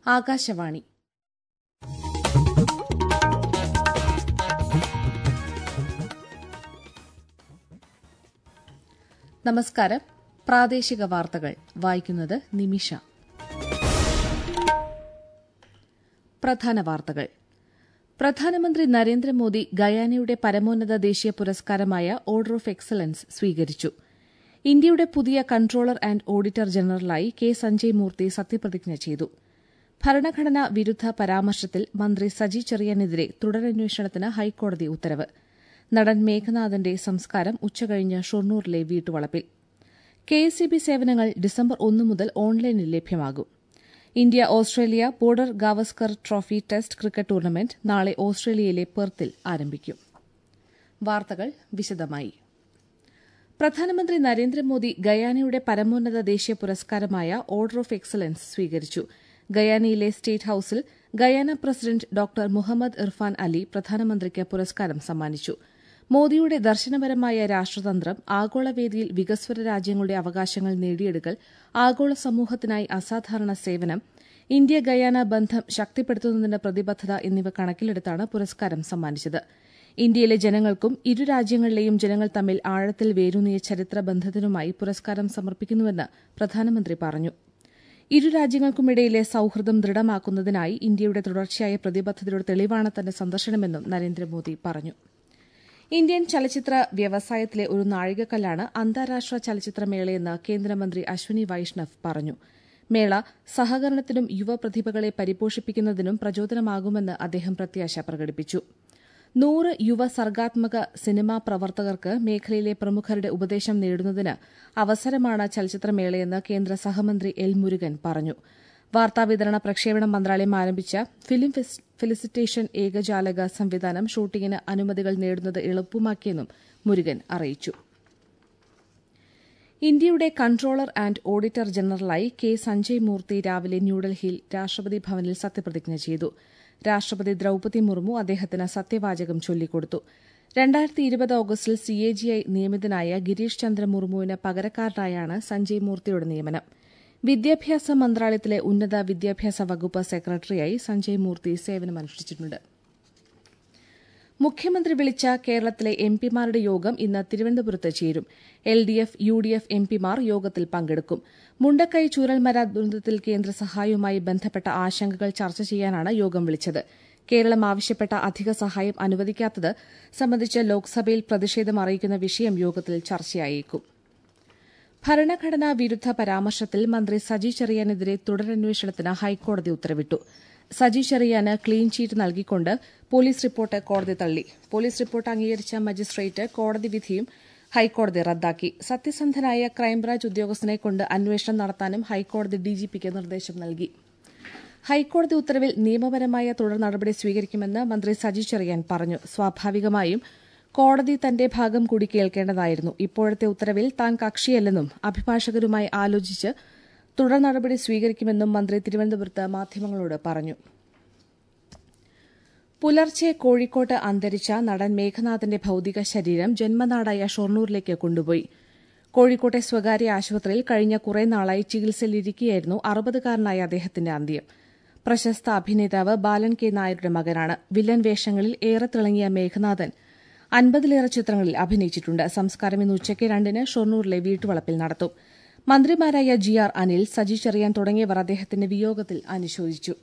ആകാശവാണി നമസ്കാരം പ്രാദേശിക വാർത്തകൾ വായിക്കുന്നത് നിമിഷ പ്രധാന വാർത്തകൾ പ്രധാനമന്ത്രി നരേന്ദ്രമോദി ഗയാനയുടെ പരമോന്നത ദേശീയ പുരസ്കാരമായ ഓർഡർ ഓഫ് എക്സലൻസ് സ്വീകരിച്ചു ഇന്ത്യയുടെ പുതിയ കൺട്രോളർ ആൻഡ് ഓഡിറ്റർ ജനറലായി കെ സഞ്ജയ് മൂർത്തി സത്യപ്രതിജ്ഞ ചെയ്തു ഭരണഘടനാ വിരുദ്ധ പരാമർശത്തിൽ മന്ത്രി സജി ചെറിയാനെതിരെ തുടരന്വേഷണത്തിന് ഹൈക്കോടതി ഉത്തരവ് നടൻ മേഘനാഥന്റെ സംസ്കാരം ഉച്ചകഴിഞ്ഞ് ഷൊർണൂറിലെ വീട്ടുവളപ്പിൽ കെഎസ്ഇബി സേവനങ്ങൾ ഡിസംബർ ഒന്ന് മുതൽ ഓൺലൈനിൽ ലഭ്യമാകും India Australia border Gavaskar trophy test cricket tournament നാളെ ഓസ്ട്രേലിയയിലെ പെർത്തിൽ ആരംഭിക്കും വാർത്തകൾ വിശദമായി പ്രധാനമന്ത്രി നരേന്ദ്രമോദി ഗയാനയുടെ പരമോന്നത ദേശീയ പുരസ്കാരമായ ഓർഡർ ഓഫ് എക്സലൻസ് സ്വീകരിച്ചു ഗയാനയിലെ സ്റ്റേറ്റ് ഹൌസിൽ Guyana president doctor Mohamed Irfaan Ali പ്രധാനമന്ത്രിക്ക് പുരസ്കാരം സമ്മാനിച്ചു മോദിയുടെ ദർശനപരമായ രാഷ്ട്രതന്ത്രം ആഗോളവേദിയിൽ വികസ്വര രാജ്യങ്ങളുടെ അവകാശങ്ങൾ നേടിയെടുക്കൽ ആഗോള സമൂഹത്തിനായി അസാധാരണ സേവനം ഇന്ത്യ ഗയാന ബന്ധം ശക്തിപ്പെടുത്തുന്നതിന്റെ പ്രതിബദ്ധത എന്നിവ കണക്കിലെടുത്താണ് പുരസ്കാരം സമ്മാനിച്ചത് ഇന്ത്യയിലെ ജനങ്ങൾക്കും ഇരു രാജ്യങ്ങളിലെയും ജനങ്ങൾ തമ്മിൽ ആഴത്തിൽ വേരൂന്നിയ ചരിത്ര ബന്ധത്തിനുമായി പുരസ്കാരം സമർപ്പിക്കുന്നുവെന്ന് പ്രധാനമന്ത്രി പറഞ്ഞു ഇരു രാജ്യങ്ങൾക്കുമിടയിലെ സൌഹൃദം ദൃഢമാക്കുന്നതിനായി ഇന്ത്യയുടെ തുടർച്ചയായ പ്രതിബദ്ധതയുടെ തെളിവാണ് തന്റെ സന്ദർശനമെന്നും നരേന്ദ്രമോദി പറഞ്ഞു ഇന്ത്യൻ ചലച്ചിത്ര വ്യവസായത്തിലെ ഒരു നാഴികക്കല്ലാണ് അന്താരാഷ്ട്ര ചലച്ചിത്രമേളയെന്ന് കേന്ദ്രമന്ത്രി അശ്വനി വൈഷ്ണവ് പറഞ്ഞു മേള സഹകരണത്തിനും യുവപ്രതിഭകളെ പരിപോഷിപ്പിക്കുന്നതിനും പ്രചോദനമാകുമെന്ന് അദ്ദേഹം പ്രത്യാശ പ്രകടിപ്പിച്ചു നൂറ് യുവ സർഗാത്മക സിനിമാ പ്രവർത്തകർക്ക് മേഖലയിലെ പ്രമുഖരുടെ ഉപദേശം നേടുന്നതിന് അവസരമാണ് ചലച്ചിത്രമേളയെന്ന് കേന്ദ്ര സഹമന്ത്രി എൽ മുരുകൻ പറഞ്ഞു വാർത്താവിതരണ പ്രക്ഷേപണ മന്ത്രാലയം ആരംഭിച്ച ഫിലിം ഫെലിസിറ്റേഷൻ ഏകജാലക സംവിധാനം ഷൂട്ടിംഗിന് അനുമതികൾ നേടുന്നത് എളുപ്പമാക്കിയെന്നും മുരുകൻ അറിയിച്ചു ഇന്ത്യയുടെ കൺട്രോളർ ആൻഡ് ഓഡിറ്റർ ജനറലായി കെ സഞ്ജയ് മൂർത്തി രാവിലെ ന്യൂഡൽഹിയിൽ രാഷ്ട്രപതി ഭവനിൽ സത്യപ്രതിജ്ഞ ചെയ്തു രാഷ്ട്രപതി ദ്രൌപതി മുർമു അദ്ദേഹത്തിന് സത്യവാചകം ചൊല്ലിക്കൊടുത്തു രണ്ടായിരത്തി ഇരുപത് ഓഗസ്റ്റിൽ സിഎജിഐ നിയമിതനായ ഗിരീഷ് ചന്ദ്ര മുർമുവിന് പകരക്കാരനായാണ് സഞ്ജയ് മൂർത്തിയുടെ നിയമനം വിദ്യാഭ്യാസ മന്ത്രാലയത്തിലെ ഉന്നത വിദ്യാഭ്യാസ വകുപ്പ് സെക്രട്ടറിയായി സഞ്ജയ് മൂർത്തി സേവനമനുഷ്ഠിച്ചിട്ടുണ്ട് മുഖ്യമന്ത്രി വിളിച്ച കേരളത്തിലെ എംപിമാരുടെ യോഗം ഇന്ന് തിരുവനന്തപുരത്ത് ചേരും L D F U D F എംപിമാർ യോഗത്തിൽ പങ്കെടുക്കും മുണ്ടക്കൈ ചൂരൽമര ദുരന്തത്തിൽ കേന്ദ്ര സഹായവുമായി ബന്ധപ്പെട്ട ആശങ്കകൾ ചർച്ച ചെയ്യാനാണ് യോഗം വിളിച്ചത് കേരളം ആവശ്യപ്പെട്ട അധിക സഹായം അനുവദിക്കാത്തത് സംബന്ധിച്ച് ലോക്സഭയിൽ പ്രതിഷേധം അറിയിക്കുന്ന വിഷയം യോഗത്തിൽ ചർച്ചയായേക്കും ഭരണഘടനാ വിരുദ്ധ പരാമർശത്തിൽ മന്ത്രി സജി ചെറിയാനെതിരെ തുടരന്വേഷണത്തിന് ഹൈക്കോടതി ഉത്തരവിട്ടു സജി ചെറിയാന് ക്ലീൻ ചീറ്റ് നൽകിക്കൊണ്ട് പോലീസ് റിപ്പോർട്ട് കോടതി തള്ളി പോലീസ് റിപ്പോർട്ട് അംഗീകരിച്ച മജിസ്ട്രേറ്റ് കോടതി വിധിയും ഹൈക്കോടതി റദ്ദാക്കി സത്യസന്ധനായ ക്രൈംബ്രാഞ്ച് ഉദ്യോഗസ്ഥനെ കൊണ്ട് അന്വേഷണം നടത്താനും ഹൈക്കോടതി ഡിജിപിക്ക് നിർദ്ദേശം നൽകി ഹൈക്കോടതി ഉത്തരവിൽ നിയമപരമായ തുടർ നടപടി സ്വീകരിക്കുമെന്ന് മന്ത്രി സജി ചെറിയാൻ പറഞ്ഞു സ്വാഭാവികമായും കോടതി തന്റെ ഭാഗം കൂടി കേൾക്കേണ്ടതായിരുന്നു ഇപ്പോഴത്തെ ഉത്തരവിൽ താൻ കക്ഷിയല്ലെന്നും അഭിഭാഷകരുമായി ആലോചിച്ച് തുടർ നടപടി സ്വീകരിക്കുമെന്നും മന്ത്രി തിരുവനന്തപുരത്ത് മാധ്യമങ്ങളോട് പറഞ്ഞു പുലർച്ചെ കോഴിക്കോട്ട് അന്തരിച്ച നടൻ മേഘനാഥന്റെ ഭൌതിക ശരീരം ജന്മനാടായ ഷൊർണൂരിലേക്ക് കൊണ്ടുപോയി കോഴിക്കോട്ടെ സ്വകാര്യ ആശുപത്രിയിൽ കഴിഞ്ഞ കുറേ നാളായി ചികിത്സയിലിരിക്കെയായിരുന്നു അറുപതുകാരനായ അദ്ദേഹത്തിന്റെ അന്ത്യം പ്രശസ്ത അഭിനേതാവ് ബാലൻ കെ നായരുടെ മകനാണ് വില്ലൻ വേഷങ്ങളിൽ ഏറെ തിളങ്ങിയ മേഘനാഥൻ അൻപതിലേറെ ചിത്രങ്ങളിൽ അഭിനയിച്ചിട്ടുണ്ട് സംസ്കാരം ഇന്ന് ഉച്ചയ്ക്ക് രണ്ടിന് ഷൊർണൂരിലെ വീട്ടുവളപ്പിൽ നടത്തും മന്ത്രിമാരായ ജി ആർ അനിൽ സജി ചെറിയാൻ തുടങ്ങിയവർ അദ്ദേഹത്തിന്റെ വിയോഗത്തിൽ അനുശോചിച്ചു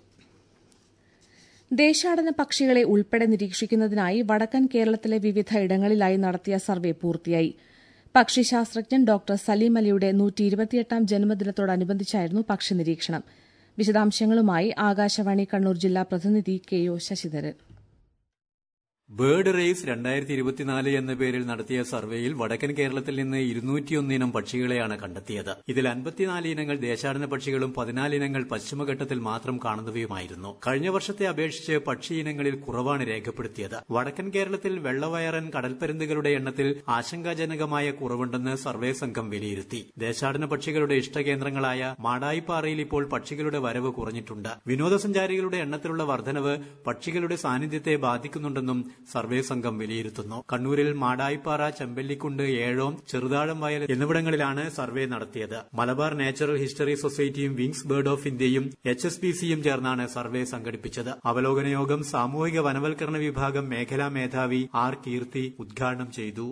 ദേശാടന പക്ഷികളെ ഉൾപ്പെടെ നിരീക്ഷിക്കുന്നതിനായി വടക്കൻ കേരളത്തിലെ വിവിധ ഇടങ്ങളിലായി നടത്തിയ സർവേ പൂർത്തിയായി പക്ഷിശാസ്ത്രജ്ഞൻ ഡോക്ടർ സലീം അലിയുടെ നൂറ്റി ഇരുപത്തിയെട്ടാം ജന്മദിനത്തോടനുബന്ധിച്ചായിരുന്നു പക്ഷി നിരീക്ഷണം വിശദാംശങ്ങളുമായി ആകാശവാണി കണ്ണൂർ ജില്ലാ പ്രതിനിധി K O Sasidharan bird race രണ്ടായിരത്തി ഇരുപത്തിനാല് എന്ന പേരിൽ നടത്തിയ സർവേയിൽ വടക്കൻ കേരളത്തിൽ നിന്ന് ഇരുന്നൂറ്റിയൊന്ന് ഇനം പക്ഷികളെയാണ് കണ്ടെത്തിയത് ഇതിൽ അൻപത്തിനാല് ഇനങ്ങൾ ദേശാടന പക്ഷികളും പതിനാല് ഇനങ്ങൾ പശ്ചിമഘട്ടത്തിൽ മാത്രം കാണുന്നവയുമായിരുന്നു കഴിഞ്ഞ വർഷത്തെ അപേക്ഷിച്ച് പക്ഷി ഇനങ്ങളിൽ കുറവാണ് രേഖപ്പെടുത്തിയത് വടക്കൻ കേരളത്തിൽ വെള്ളവയറൻ കടൽപ്പരുന്തുകളുടെ എണ്ണത്തിൽ ആശങ്കാജനകമായ കുറവുണ്ടെന്ന് സർവേ സംഘം വിലയിരുത്തി ദേശാടന പക്ഷികളുടെ ഇഷ്ടകേന്ദ്രങ്ങളായ മാടായിപ്പാറയിൽ ഇപ്പോൾ പക്ഷികളുടെ വരവ് കുറഞ്ഞിട്ടുണ്ട് വിനോദസഞ്ചാരികളുടെ എണ്ണത്തിലുള്ള വർധനവ് പക്ഷികളുടെ സാന്നിധ്യത്തെ ബാധിക്കുന്നുണ്ടെന്നും സർവേ സംഘം വിലയിരുത്തുന്നു കണ്ണൂരിൽ മാടായിപ്പാറ ചെമ്പല്ലിക്കുണ്ട് ഏഴോം ചെറുതാഴം വയൽ എന്നിവിടങ്ങളിലാണ് സർവേ നടത്തിയത് മലബാർ നാച്ചുറൽ ഹിസ്റ്ററി സൊസൈറ്റിയും വിങ്സ് ബേർഡ് ഓഫ് ഇന്ത്യയും എച്ച് എസ് പി സിയും ചേർന്നാണ് സർവേ സംഘടിപ്പിച്ചത് അവലോകന യോഗം സാമൂഹിക വനവൽക്കരണ വിഭാഗം മേഖലാ മേധാവി ആർ കീർത്തി ഉദ്ഘാടനം ചെയ്തു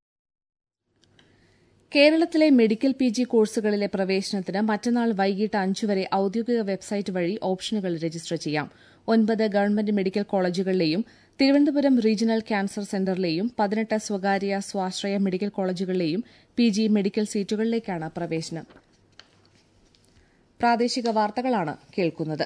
കേരളത്തിലെ മെഡിക്കൽ പി ജി കോഴ്സുകളിലെ പ്രവേശനത്തിന് മറ്റന്നാൾ വൈകിട്ട് അഞ്ചു വരെ ഔദ്യോഗിക വെബ്സൈറ്റ് വഴി ഓപ്ഷനുകൾ രജിസ്റ്റർ ചെയ്യാം ഒൻപത് ഗവൺമെന്റ് മെഡിക്കൽ കോളേജുകളിലെയും തിരുവനന്തപുരം റീജിയണൽ ക്യാൻസർ സെന്ററിലെയും പതിനെട്ട് സ്വകാര്യ സ്വാശ്രയ മെഡിക്കൽ കോളേജുകളിലെയും പി ജി മെഡിക്കൽ സീറ്റുകളിലേക്കാണ് പ്രവേശനം പ്രാദേശിക വാർത്തകളാണ് കേൾക്കുന്നത്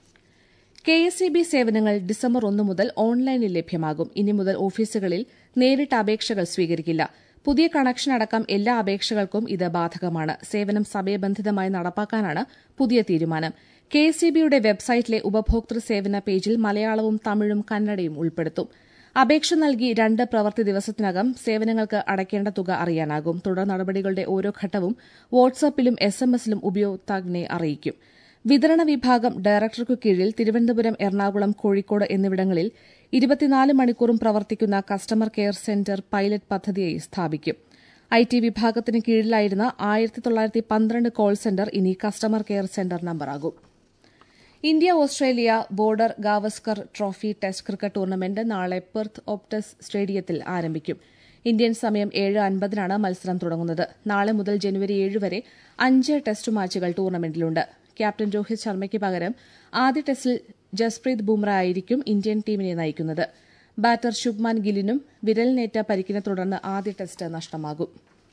കെ എസ് ഇ ബി സേവനങ്ങൾ ഡിസംബർ ഒന്ന് മുതൽ ഓൺലൈനിൽ ലഭ്യമാകും ഇനി മുതൽ ഓഫീസുകളിൽ നേരിട്ട് അപേക്ഷകൾ സ്വീകരിക്കില്ല പുതിയ കണക്ഷൻ അടക്കം എല്ലാ അപേക്ഷകൾക്കും ഇത് ബാധകമാണ് സേവനം സമയബന്ധിതമായി നടപ്പാക്കാനാണ് പുതിയ തീരുമാനം കെ എസ് ഇ ബിയുടെ വെബ്സൈറ്റിലെ ഉപഭോക്തൃ സേവന പേജിൽ മലയാളവും തമിഴും കന്നഡയും ഉൾപ്പെടുത്തും അപേക്ഷ നൽകി രണ്ട് പ്രവൃത്തി ദിവസത്തിനകം സേവനങ്ങൾക്ക് അടയ്ക്കേണ്ട തുക അറിയാനാകും തുടർ നടപടികളുടെ ഓരോ ഘട്ടവും വാട്സാപ്പിലും എസ് എം എസിലും ഉപയോക്താവിനെ അറിയിക്കും വിതരണ വിഭാഗം ഡയറക്ടർക്കു കീഴിൽ തിരുവനന്തപുരം എറണാകുളം കോഴിക്കോട് എന്നിവിടങ്ങളിൽ ഇരുപത്തിനാല് മണിക്കൂറും പ്രവർത്തിക്കുന്ന കസ്റ്റമർ കെയർ സെന്റർ പൈലറ്റ് പദ്ധതിയായി സ്ഥാപിക്കും ഐ ടി വിഭാഗത്തിന് കീഴിലായിരുന്ന ആയിരത്തി തൊള്ളായിരത്തി പന്ത്രണ്ട് കോൾ സെന്റർ ഇനി കസ്റ്റമർ കെയർ സെന്റർ നമ്പറാകും India Australia border Gavaskar trophy test cricket tournament നാളെ പെർത്ത് ഓപ്റ്റസ് സ്റ്റേഡിയത്തിൽ ആരംഭിക്കും ഇന്ത്യൻ സമയം ഏഴ് അൻപതിനാണ് മത്സരം തുടങ്ങുന്നത് നാളെ മുതൽ ജനുവരി ഏഴ് വരെ അഞ്ച് ടെസ്റ്റ് മാച്ചുകൾ ടൂർണമെന്റിലുണ്ട് ക്യാപ്റ്റൻ രോഹിത് ശർമ്മയ്ക്ക് പകരം ആദ്യ ടെസ്റ്റിൽ ജസ്പ്രീത് ബുംറ ആയിരിക്കും ഇന്ത്യൻ ടീമിനെ നയിക്കുന്നത് ബാറ്റർ ശുഭ്മാൻ ഗില്ലിനും വിരലിനേറ്റ പരിക്കിനെ തുടർന്ന് ആദ്യ ടെസ്റ്റ് നഷ്ടമാകും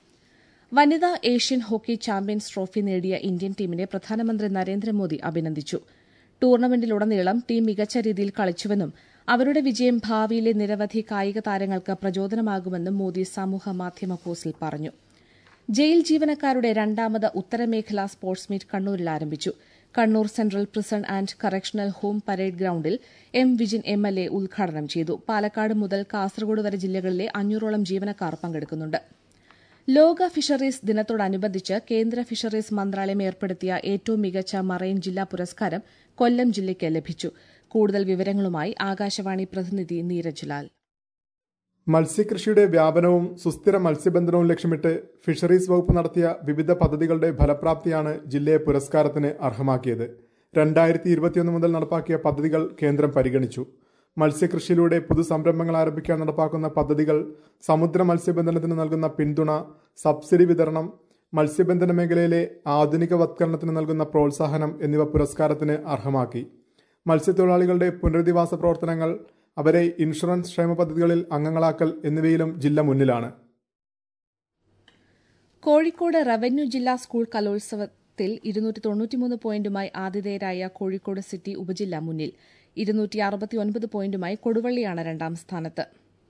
വനിതാ ഏഷ്യൻ ഹോക്കി ചാമ്പ്യൻസ് ട്രോഫി നേടിയ ഇന്ത്യൻ ടീമിനെ പ്രധാനമന്ത്രി നരേന്ദ്രമോദി അഭിനന്ദിച്ചു ടൂർണമെന്റിലുടനീളം ടീം മികച്ച രീതിയിൽ കളിച്ചുവെന്നും അവരുടെ വിജയം ഭാവിയിലെ നിരവധി കായിക താരങ്ങൾക്ക് പ്രചോദനമാകുമെന്നും മോദി സമൂഹ മാധ്യമ പോസ്റ്റിൽ പറഞ്ഞു ജയിൽ ജീവനക്കാരുടെ രണ്ടാമത് ഉത്തരമേഖലാ സ്പോർട്സ് മീറ്റ് കണ്ണൂരിൽ ആരംഭിച്ചു Kannur central prison and correctional home parade ഗ്രൌണ്ടിൽ M Vijin M L A ഉദ്ഘാടനം ചെയ്തു പാലക്കാട് മുതൽ കാസർഗോഡ് വരെ ജില്ലകളിലെ അഞ്ഞൂറോളം ജീവനക്കാർ പങ്കെടുക്കുന്നുണ്ട് ലോക ഫിഷറീസ് ദിനത്തോടനുബന്ധിച്ച് കേന്ദ്ര ഫിഷറീസ് മന്ത്രാലയം ഏർപ്പെടുത്തിയ ഏറ്റവും മികച്ച മറൈൻ ജില്ലാ പുരസ്കാരം കൊല്ലം ജില്ലയ്ക്ക് ലഭിച്ചു കൂടുതൽ വിവരങ്ങളുമായി ആകാശവാണി പ്രതിനിധി നീരജ് ലാൽ മത്സ്യകൃഷിയുടെ വ്യാപനവും സുസ്ഥിര മത്സ്യബന്ധനവും ലക്ഷ്യമിട്ട് ഫിഷറീസ് വകുപ്പ് നടത്തിയ വിവിധ പദ്ധതികളുടെ ഫലപ്രാപ്തിയാണ് ജില്ലയെ പുരസ്കാരത്തിന് അർഹമാക്കിയത് രണ്ടായിരത്തി ഇരുപത്തിയൊന്ന് മുതൽ നടപ്പാക്കിയ പദ്ധതികൾ കേന്ദ്രം പരിഗണിച്ചു മത്സ്യകൃഷിയിലൂടെ പുതുസംരംഭങ്ങൾ ആരംഭിക്കാൻ നടപ്പാക്കുന്ന പദ്ധതികൾ സമുദ്ര മത്സ്യബന്ധനത്തിന് നൽകുന്ന പിന്തുണ സബ്സിഡി വിതരണം മത്സ്യബന്ധന മേഖലയിലെ ആധുനികവത്കരണത്തിന് നൽകുന്ന പ്രോത്സാഹനം എന്നിവ പുരസ്കാരത്തിന് അർഹമാക്കി മത്സ്യത്തൊഴിലാളികളുടെ പുനരധിവാസ പ്രവർത്തനങ്ങൾ അവരെ ഇൻഷുറൻസ് ക്ഷേമ പദ്ധതികളിൽ അംഗങ്ങളാക്കൽ എന്നിവയിലും ജില്ല മുന്നിലാണ് കോഴിക്കോട് റവന്യൂ ജില്ലാ സ്കൂൾ കലോത്സവത്തിൽ ഇരുന്നൂറ്റി തൊണ്ണൂറ്റിമൂന്ന് പോയിന്റുമായി ആതിഥേയരായ കോഴിക്കോട് സിറ്റി ഉപജില്ല മുന്നിൽ ഇരുന്നൂറ്റി അറുപത്തിയൊൻപത് പോയിന്റുമായി കൊടുവള്ളിയാണ് രണ്ടാം സ്ഥാനത്ത്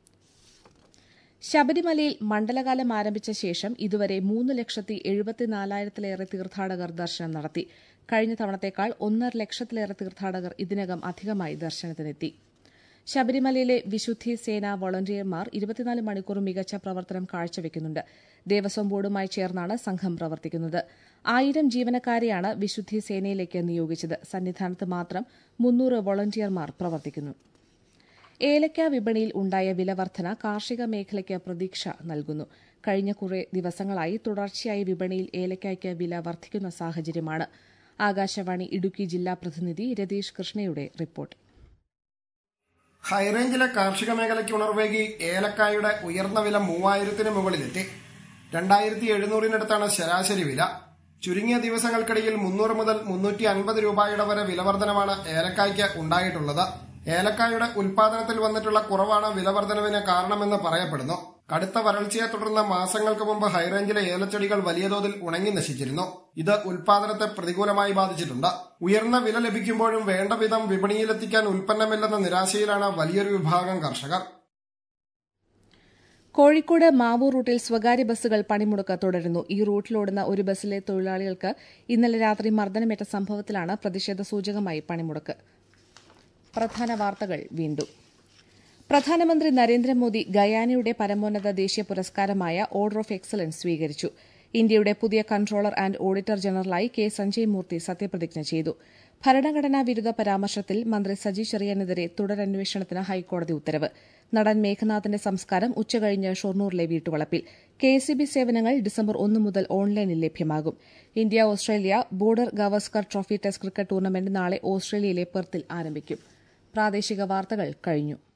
ശബരിമലയിൽ മണ്ഡലകാലം ആരംഭിച്ച ശേഷം ഇതുവരെ മൂന്ന് ലക്ഷത്തി എഴുപത്തിനാലായിരത്തിലേറെ തീർത്ഥാടകർ ദർശനം നടത്തി കഴിഞ്ഞ തവണത്തേക്കാൾ ഒന്നര ലക്ഷത്തിലേറെ തീർത്ഥാടകർ ഇതിനകം അധികമായി ദർശനത്തിനെത്തി ശബരിമലയിലെ വിശുദ്ധി സേന വോളണ്ടിയർമാർ ഇരുപത്തിനാല് മണിക്കൂർ മികച്ച പ്രവർത്തനം കാഴ്ചവെക്കുന്നുണ്ട് ദേവസ്വം ബോർഡുമായി ചേർന്നാണ് സംഘം പ്രവർത്തിക്കുന്നത് ആയിരം ജീവനക്കാരെയാണ് വിശുദ്ധി സേനയിലേക്ക് നിയോഗിച്ചത് സന്നിധാനത്ത് മാത്രം മുന്നൂറ് വോളണ്ടിയർമാർ പ്രവർത്തിക്കുന്നു ഏലക്ക വിപണിയിൽ ഉണ്ടായ വിലവർധന കാർഷിക മേഖലയ്ക്ക് പ്രതീക്ഷ നൽകുന്നു കഴിഞ്ഞ കുറേ ദിവസങ്ങളായി തുടർച്ചയായി വിപണിയിൽ ഏലക്കായ്ക്ക് വില വർദ്ധിക്കുന്ന സാഹചര്യമാണ് ആകാശവാണി ഇടുക്കി ജില്ലാ പ്രതിനിധി രതീഷ് കൃഷ്ണയുടെ റിപ്പോർട്ട് ഹൈറേഞ്ചിലെ കാർഷിക മേഖലയ്ക്ക് ഉണർവേകി ഏലക്കായുടെ ഉയർന്ന വില മൂവായിരത്തിന് മുകളിലെത്തി രണ്ടായിരത്തി എഴുന്നൂറിനടുത്താണ് ശരാശരി വില ചുരുങ്ങിയ ദിവസങ്ങൾക്കിടയിൽ മുന്നൂറ് മുതൽ മുന്നൂറ്റി അൻപത് രൂപയുടെ വരെ വിലവർധനമാണ് ഏലക്കായ്ക്ക് ഉണ്ടായിട്ടുള്ളത് ഏലക്കായുടെ ഉൽപാദനത്തിൽ വന്നിട്ടുള്ള കുറവാണ് വിലവർധനവിന് കാരണമെന്ന് പറയപ്പെടുന്നു കടുത്ത വരൾച്ചയെ തുടർന്ന് മാസങ്ങൾക്ക് മുമ്പ് ഹൈറേഞ്ചിലെ ഏലച്ചെടികൾ വലിയ തോതിൽ ഉണങ്ങി നശിച്ചിരുന്നു ഇത് ഉൽപാദനത്തെ പ്രതികൂലമായി ബാധിച്ചിട്ടുണ്ട് ഉയർന്ന വില ലഭിക്കുമ്പോഴും വേണ്ട വിധം വിപണിയിലെത്തിക്കാൻ ഉൽപ്പന്നമില്ലെന്ന നിരാശയിലാണ് വലിയൊരു വിഭാഗം കർഷകർ കോഴിക്കോട് മാവൂർ റൂട്ടിൽ സ്വകാര്യ ബസ്സുകൾ പണിമുടക്ക് തുടരുന്നു ഈ റൂട്ടിലോടുന്ന ഒരു ബസ്സിലെ തൊഴിലാളികൾക്ക് ഇന്നലെ രാത്രി മർദ്ദനമേറ്റ സംഭവത്തിലാണ് പ്രതിഷേധ സൂചകമായി പണിമുടക്ക് പ്രധാന വാർത്തകൾ വീണ്ടും പ്രധാനമന്ത്രി നരേന്ദ്രമോദി ഗയാനയുടെ പരമോന്നത ദേശീയ പുരസ്കാരമായ ഓർഡർ ഓഫ് എക്സലൻസ് സ്വീകരിച്ചു ഇന്ത്യയുടെ പുതിയ കൺട്രോളർ ആൻഡ് ഓഡിറ്റർ ജനറലായി കെ സഞ്ജയ് മൂർത്തി സത്യപ്രതിജ്ഞ ചെയ്തു ഭരണഘടനാ വിരുദ്ധ പരാമർശത്തിൽ മന്ത്രി സജി ചെറിയാനെതിരെ തുടരന്വേഷണത്തിന് ഹൈക്കോടതി ഉത്തരവ് നടൻ മേഘനാഥിന്റെ സംസ്കാരം ഉച്ചകഴിഞ്ഞ് ഷൊർണൂറിലെ വീട്ടുവളപ്പിൽ കെഎസ്ഇബി സേവനങ്ങൾ ഡിസംബർ ഒന്ന് മുതൽ ഓൺലൈനിൽ ലഭ്യമാകും India Australia border Gavaskar trophy test cricket tournament നാളെ ഓസ്ട്രേലിയയിലെ പെർത്തിൽ ആരംഭിക്കും പ്രാദേശിക വാർത്തകൾ കഴിഞ്ഞു